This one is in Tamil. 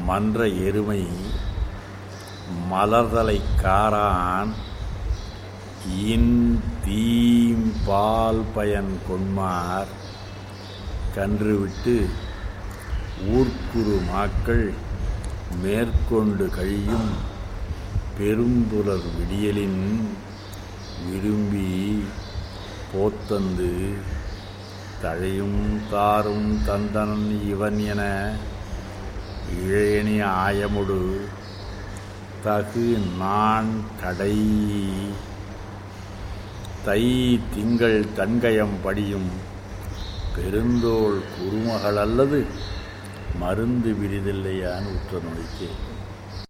மன்ற எருமை மலர்தலை காரான் இன் தீம் பால் பயன் கொன்மார் கன்று விட்டு ஊர்க்குறு மாக்கள் மேற்கொண்டு கழியும் பெரும்புலர் விடியலின் விரும்பி போத்தந்து தழையும் தாரும் தந்தனன் இவன் என இழையணி ஆயமுடு தகு நான் கடை தை திங்கள் தன்கயம் படியும் பெருந்தோள் குருமகள் அல்லது மருந்து விரிதில்லையான் உற்ற நோய்க்கு